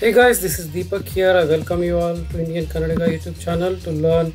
Hey guys, this is Deepak here. I welcome you all to Indian Kannadiga YouTube channel to learn.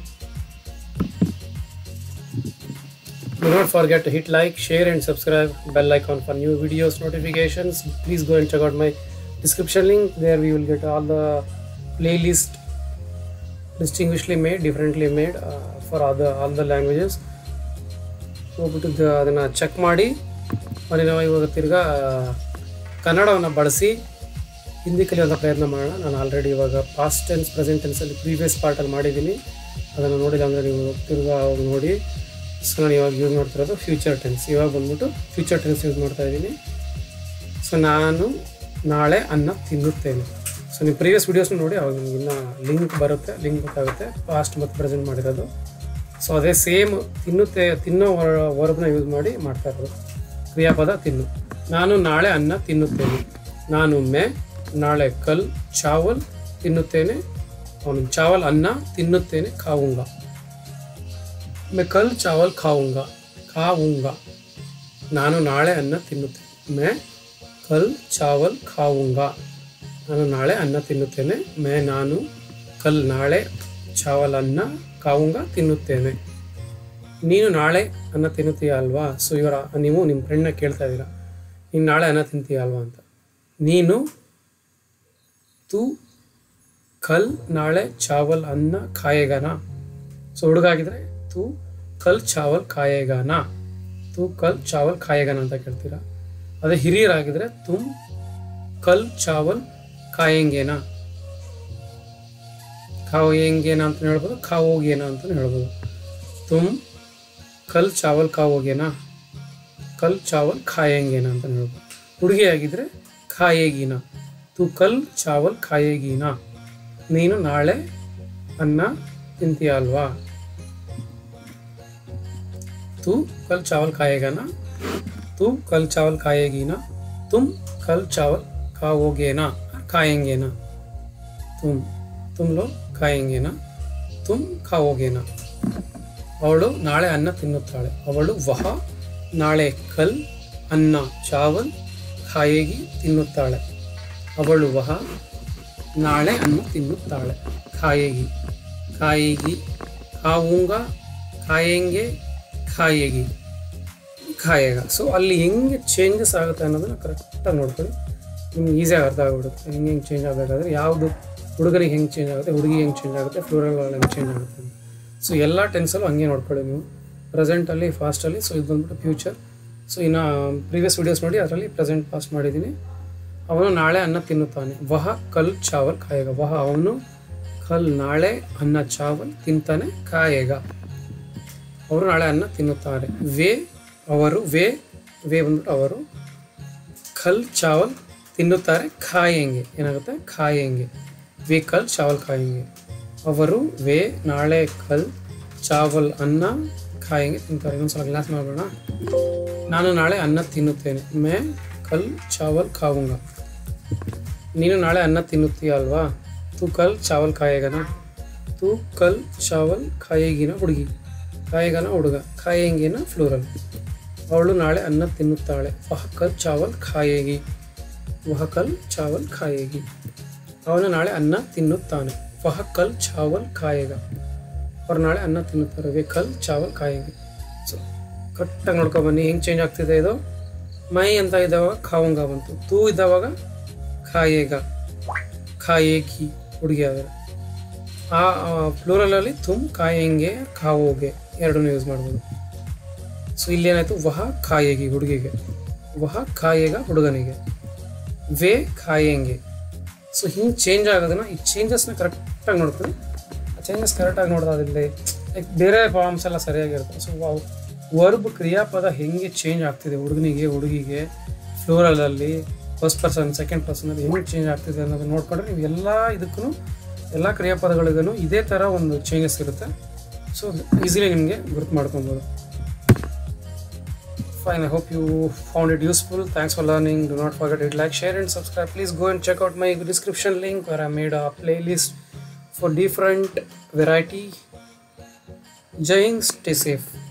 Do not forget to hit like, share, and subscribe. Bell icon for new videos notifications. Please go and check out my description link. There we will get all the playlist distinguishedly made, differently made uh, for other all the languages. ಹೋಗ್ಬಿಟ್ಟು ದ- ಅದನ್ನ check ಮಾಡಿ ಮತ್ತೆ ನಾವು ಇವಾಗ ತಿರ್ಗಾ ಕನ್ನಡವನ್ನು ಬಳಸಿ ಹಿಂದಿ ಕಲಿಯುವಂಥ ಪ್ರಯತ್ನ ಮಾಡೋಣ ನಾನು ಆಲ್ರೆಡಿ ಇವಾಗ ಪಾಸ್ಟ್ ಟೆನ್ಸ್ ಪ್ರೆಸೆಂಟ್ ಟೆನ್ಸಲ್ಲಿ ಪ್ರೀವಿಯಸ್ ಪಾರ್ಟಲ್ಲಿ ಮಾಡಿದ್ದೀನಿ ಅದನ್ನು ನೋಡಿಲ್ಲ ಅಂದರೆ ನೀವು ತಿರ್ಗಾ ಹೋಗಿ ನೋಡಿ ಸೊ ನಾನು ಇವಾಗ ಯೂಸ್ ಮಾಡ್ತಿರೋದು ಫ್ಯೂಚರ್ ಟೆನ್ಸ್ ಇವಾಗ ಬಂದ್ಬಿಟ್ಟು ಫ್ಯೂಚರ್ ಟೆನ್ಸ್ ಯೂಸ್ ಮಾಡ್ತಾ ಇದ್ದೀನಿ ಸೊ ನಾನು ನಾಳೆ ಅನ್ನ ತಿನ್ನುತ್ತೇನೆ ಸೊ ನೀವು ಪ್ರೀವಿಯಸ್ ವೀಡಿಯೋಸ್ನ ನೋಡಿ ಅವಾಗ ನಿಮ್ಗೆ ಇನ್ನೂ ಲಿಂಕ್ ಬರುತ್ತೆ ಲಿಂಕ್ ಗೊತ್ತಾಗುತ್ತೆ ಪಾಸ್ಟ್ ಮತ್ತು ಪ್ರೆಸೆಂಟ್ ಮಾಡಿರೋದು ಸೊ ಅದೇ ಸೇಮ್ ತಿನ್ನುತ್ತೆ ತಿನ್ನೋ ವರ್ಬ್ನ ಯೂಸ್ ಮಾಡಿ ಮಾಡ್ತಾ ಇರೋದು ಕ್ರಿಯಾಪದ ತಿನ್ನು ನಾನು ನಾಳೆ ಅನ್ನ ತಿನ್ನುತ್ತೇನೆ ನಾನು ಮೆ ನಾಳೆ ಕಲ್ ಚಾವಲ್ ತಿನ್ನುತ್ತೇನೆ ಅವನು ಚಾವಲ್ ಅನ್ನ ತಿನ್ನುತ್ತೇನೆ ಖಾವುಂಗ ಮೆ ಕಲ್ ಚಾವಲ್ ಖಾವುಂಗ ಖಾವುಂಗ ನಾನು ನಾಳೆ ಅನ್ನ ತಿನ್ನುತ್ತೇನೆ ಮೆ ಕಲ್ ಚಾವಲ್ ಖಾವುಂಗ ನಾನು ನಾಳೆ ಅನ್ನ ತಿನ್ನುತ್ತೇನೆ ಮೇ ನಾನು ಕಲ್ ನಾಳೆ ಚಾವಲ್ ಅನ್ನ ಕಾವುಂಗ ತಿನ್ನುತ್ತೇನೆ ನೀನು ನಾಳೆ ಅನ್ನ ತಿನ್ನುತ್ತೀಯ ಅಲ್ವಾ ಸೊ ಇವರ ನೀವು ನಿಮ್ಮ ಫ್ರೆಂಡ್ನ ಕೇಳ್ತಾ ಇದ್ದೀರಾ ನೀನು ನಾಳೆ ಅನ್ನ ತಿಂತೀಯ ಅಲ್ವಾ ಅಂತ ನೀನು ತು ಕಲ್ ನಾಳೆ ಚಾವಲ್ ಅನ್ನ ಖಾಯೇಗಾನ ಸೊ ಹುಡುಗ ಆಗಿದ್ರೆ ತು ಕಲ್ ಚಾವಲ್ ಖಾಯೇಗಾನ ತು ಕಲ್ ಚಾವಲ್ ಖಾಯೇಗಾನ ಅಂತ ಕೇಳ್ತೀರಾ ಅದೇ ಹಿರಿಯರಾಗಿದ್ರೆ ತುಮ್ ಕಲ್ ಚಾವಲ್ ಕಾಯಂಗೇನಾ ಖಾವೋಗೇನ ಅಂತ ಹೇಳ್ಬೋದು ಖಾವೋಗೇನ ಅಂತ ಹೇಳ್ಬೋದು ತುಮ್ ಕಲ್ ಚಾವಲ್ ಖಾವೋಗೇನಾ ಕಲ್ ಚಾವಲ್ ಖಾಯಂಗೇನ ಅಂತ ಹೇಳ್ಬೋದು ಹುಡುಗಿ ಆಗಿದ್ರೆ ಖಾಯೇಗಿನ ತು ಕಲ್ ಚಾವಲ್ ಖಾಯೇಗಿನ ನೀನು ನಾಳೆ ಅನ್ನ ತಿಂತೀಯ ಅಲ್ವಾ ತು ಕಲ್ ಚಾವಲ್ ಖಾಯೇಗಾನ ತು ಕಲ್ ಚಾವಲ್ ಖಾಯೇಗಿನ ತುಮ್ ಕಲ್ ಚಾವಲ್ ಖಾವೋಗೇನಾ ಖಾಯಂಗೇನಾ ತುಮ್ ತುಮ್ ಲೋ ಖಾಯಂಗೇನಾ ತುಮ್ ಖಾವೋಗೇನಾ ಅವಳು ನಾಳೆ ಅನ್ನ ತಿನ್ನುತ್ತಾಳೆ ಅವಳು ವಹ ನಾಳೆ ಕಲ್ ಅನ್ನ ಚಾವಲ್ ಖಾಯೇಗಿ ತಿನ್ನುತ್ತಾಳೆ ಅವಳು ವಹ ನಾಳೆ ಅನ್ನ ತಿನ್ನುತ್ತಾಳೆ ಖಾಯೇಗಿ ಖಾಯೇಗಿ ಖಾವುಂಗ ಖಾಯಂಗೆ ಖಾಯೇಗಿ ಖಾಯೇಗ ಸೊ ಅಲ್ಲಿ ಹೆಂಗೆ ಚೇಂಜಸ್ ಆಗುತ್ತೆ ಅನ್ನೋದನ್ನ ಕರೆಕ್ಟಾಗಿ ನೋಡ್ಕೊಳ್ಳಿ ನಿಮ್ಗೆ ಈಸಿಯಾಗಿ ಅರ್ಥ ಆಗ್ಬಿಡುತ್ತೆ ಹೆಂಗೆ ಹೆಂಗೆ ಚೇಂಜ್ ಆಗಬೇಕಾದ್ರೆ ಯಾವುದು ಹುಡುಗನಿಗೆ ಹೆಂಗೆ ಚೇಂಜ್ ಆಗುತ್ತೆ ಹುಡುಗಿ ಹೆಂಗೆ ಚೇಂಜ್ ಆಗುತ್ತೆ ಫ್ಲೂರಲ್ ಹೆಂಗೆ ಚೇಂಜ್ ಆಗುತ್ತೆ ಅಂತ ಸೊ ಎಲ್ಲ ಟೆನ್ಸಲ್ಲೂ ಹಂಗೆ ನೋಡ್ಕೊಳ್ಳಿ ನೀವು ಪ್ರೆಸೆಂಟಲ್ಲಿ ಫಾಸ್ಟಲ್ಲಿ ಸೊ ಇದು ಬಂದ್ಬಿಟ್ಟು ಫ್ಯೂಚರ್ ಸೊ ಇನ್ನು ಪ್ರೀವಿಯಸ್ ವೀಡಿಯೋಸ್ ನೋಡಿ ಅದರಲ್ಲಿ ಪ್ರೆಸೆಂಟ್ ಪಾಸ್ಟ್ ಮಾಡಿದ್ದೀನಿ ಅವನು ನಾಳೆ ಅನ್ನ ತಿನ್ನುತ್ತಾನೆ ವಹ ಕಲ್ ಚಾವಲ್ ಕಾಯಗ ವಹ ಅವನು ಕಲ್ ನಾಳೆ ಅನ್ನ ಚಾವಲ್ ತಿಂತಾನೆ ಕಾಯಗ ಅವರು ನಾಳೆ ಅನ್ನ ತಿನ್ನುತ್ತಾರೆ ವೇ ಅವರು ವೇ ವೇ ಬಂದ್ಬಿಟ್ಟು ಅವರು ಖಲ್ ಚಾವಲ್ ತಿನ್ನುತ್ತಾರೆ ಖಾಯಂಗೆ ಏನಾಗುತ್ತೆ ಖಾಯಂಗೆ ವೇ ಕಲ್ ಚಾವಲ್ ಖಾಯಂಗೆ ಅವರು ವೇ ನಾಳೆ ಕಲ್ ಚಾವಲ್ ಅನ್ನ ಖಾಯಂಗೆ ತಿಂತಾರೆ ಇನ್ನೊಂದ್ಸಲ ಗ್ಲಾಸ್ ಮಾಡೋಣ ನಾನು ನಾಳೆ ಅನ್ನ ತಿನ್ನುತ್ತೇನೆ ಮೇ ಕಲ್ ಚಾವಲ್ ಖಾವುಂಗ ನೀನು ನಾಳೆ ಅನ್ನ ತಿನ್ನುತ್ತೀಯ ಅಲ್ವಾ ತು ಕಲ್ ಚಾವಲ್ ಖಾಯೇಗನ ತು ಕಲ್ ಚಾವಲ್ ಖಾಯೇಗಿನ ಹುಡುಗಿ ಖಾಯೇಗನ ಹುಡುಗ ಖಾಯಂಗಿನ ಫ್ಲೂರಲ್ ಅವಳು ನಾಳೆ ಅನ್ನ ತಿನ್ನುತ್ತಾಳೆ ವಹ ಕಲ್ ಚಾವಲ್ ಖಾಯೇಗಿ ವಹ ಕಲ್ ಚಾವಲ್ ಖಾಯೇಗಿ ಅವನು ನಾಳೆ ಅನ್ನ ತಿನ್ನುತ್ತಾನೆ ವಹ ಕಲ್ ಚಾವಲ್ ಖಾಯೇಗ ಅವ್ರು ನಾಳೆ ಅನ್ನ ತಿನ್ನುತ್ತಾರೆ ವೆ ಕಲ್ ಚಾವಲ್ ಖಾಯೇಗಿ ಸೊ ಕರೆಕ್ಟಾಗಿ ನೋಡ್ಕೊಬನ್ನಿ ಹೆಂಗೆ ಚೇಂಜ್ ಆಗ್ತಿದೆ ಇದು ಮೈ ಅಂತ ಇದ್ದಾವಾಗ ಖಾವಂಗ ಬಂತು ತೂ ಇದ್ದಾವಾಗ ಖಾಯೇಗ ಖಾಯೇಗಿ ಹುಡುಗಿ ಆದರೆ ಆ ಫ್ಲೂರಲಲ್ಲಿ ತುಮ್ ಕಾಯಂಗೆ ಖಾವೋಗೆ ಎರಡನ್ನೂ ಯೂಸ್ ಮಾಡ್ಬೋದು ಸೊ ಇಲ್ಲೇನಾಯಿತು ವಹ ಖಾಯೇಗಿ ಹುಡುಗಿಗೆ ವಹ ಖಾಯೇಗ ಹುಡುಗನಿಗೆ ವೇ ಖಾಯಂಗೆ ಸೊ ಹಿಂಗೆ ಚೇಂಜ್ ಆಗೋದನ್ನ ಈ ಚೇಂಜಸ್ನ ಕರೆಕ್ಟಾಗಿ ನೋಡ್ಕೊಳ್ಳಿ ಆ ಚೇಂಜಸ್ ಕರೆಕ್ಟಾಗಿ ನೋಡೋದಿಲ್ಲ ಲೈಕ್ ಬೇರೆ ಫಾರ್ಮ್ಸ್ ಎಲ್ಲ ಸರಿಯಾಗಿರುತ್ತೆ ಸೊ ವರ್ಬ್ ಕ್ರಿಯಾಪದ ಹೆಂಗೆ ಚೇಂಜ್ ಆಗ್ತಿದೆ ಹುಡುಗನಿಗೆ ಹುಡುಗಿಗೆ ಫ್ಲೋರಲಲ್ಲಿ ಫಸ್ಟ್ ಪರ್ಸನ್ ಸೆಕೆಂಡ್ ಪರ್ಸನಲ್ಲಿ ಹೆಂಗೆ ಚೇಂಜ್ ಆಗ್ತಿದೆ ಅನ್ನೋದನ್ನ ನೋಡ್ಕೊಂಡ್ರೆ ನೀವು ಎಲ್ಲ ಇದಕ್ಕೂ ಎಲ್ಲ ಕ್ರಿಯಾಪದಗಳಿಗೂ ಇದೇ ಥರ ಒಂದು ಚೇಂಜಸ್ ಇರುತ್ತೆ ಸೊ ಈಸಿಲಿ ನಿಮಗೆ ಗುರುತು ಮಾಡ್ಕೊಬೋದು fine i hope you found it useful thanks for learning do not forget to like share and subscribe please go and check out my description link where i made a playlist for different variety jai Hind, stay safe